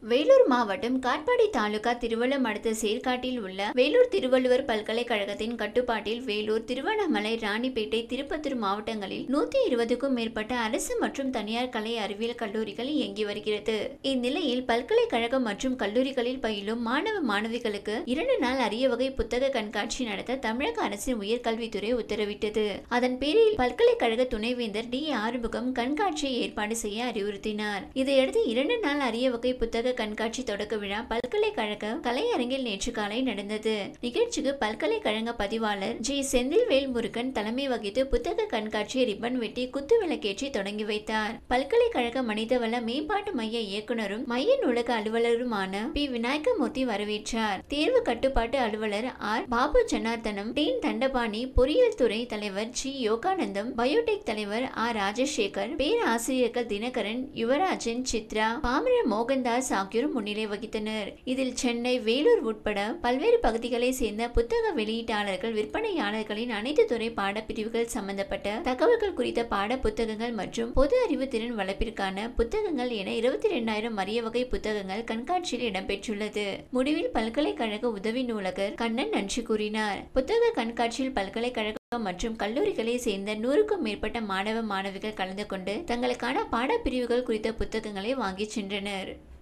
வேலூர் மாவட்டம் காட்பாடி தாலுகா திருவள்ளம் அடுத்த சேர்காட்டில் உள்ள வேலூர் திருவள்ளுவர் பல்கலைக்கழகத்தின் கட்டுப்பாட்டில் வேலூர் திருவண்ணாமலை ராணிப்பேட்டை திருப்பத்தூர் மாவட்டங்களில் நூத்தி இருபதுக்கும் மேற்பட்ட அரசு மற்றும் தனியார் கலை அறிவியல் கல்லூரிகள் இயங்கி வருகிறது இந்நிலையில் பல்கலைக்கழகம் மற்றும் கல்லூரிகளில் பயிலும் மாணவ மாணவிகளுக்கு இரண்டு நாள் அரிய வகை புத்தக கண்காட்சி நடத்த தமிழக அரசின் உயர்கல்வித்துறை உத்தரவிட்டது அதன் பேரில் பல்கலைக்கழக துணைவேந்தர் டி ஆறுமுகம் கண்காட்சியை ஏற்பாடு செய்ய அறிவுறுத்தினார் இதையடுத்து இரண்டு நாள் அரிய வகை புத்தக கண்காட்சி தொடக்க விழா பல்கலைக்கழக கலையரங்கில் நேற்று காலை நடந்தது நிகழ்ச்சிக்கு பல்கலைக்கழக பதிவாளர் ஜி செந்தில்வேல் முருகன் தலைமை வகித்து புத்தக கண்காட்சியை ரிப்பன் வெட்டி குத்து விளக்கேற்றி தொடங்கி வைத்தார் பல்கலைக்கழக மனிதவள மேம்பாட்டு மைய இயக்குனரும் மைய நூலக அலுவலருமான பி விநாயகமூர்த்தி வரவேற்றார் தேர்வு கட்டுப்பாட்டு அலுவலர் ஆர் பாபு ஜனார்தனம் டீன் தண்டபாணி பொறியியல் துறை தலைவர் ஜி யோகானந்தம் பயோடெக் தலைவர் ஆர் ராஜசேகர் பேராசிரியர்கள் தினகரன் யுவராஜன் சித்ரா பாமர மோகன்தாஸ் ஆகியோர் முன்னிலை வகித்தனர் இதில் சென்னை வேலூர் உட்பட பல்வேறு பகுதிகளை சேர்ந்த புத்தக வெளியீட்டாளர்கள் விற்பனையாளர்களின் அனைத்து துறை பாடப்பிரிவுகள் சம்பந்தப்பட்ட தகவல்கள் குறித்த பாட புத்தகங்கள் மற்றும் பொது அறிவு திறன் வளர்ப்பிற்கான புத்தகங்கள் என இருபத்தி இரண்டாயிரம் அரிய வகை புத்தகங்கள் கண்காட்சியில் இடம்பெற்றுள்ளது முடிவில் பல்கலைக்கழக உதவி நூலகர் கண்ணன் நன்றி கூறினார் புத்தக கண்காட்சியில் பல்கலைக்கழக மற்றும் கல்லூரிகளை சேர்ந்த நூறுக்கும் மேற்பட்ட மாணவ மாணவிகள் கலந்து கொண்டு தங்களுக்கான பாடப்பிரிவுகள் குறித்த புத்தகங்களை வாங்கிச் சென்றனர்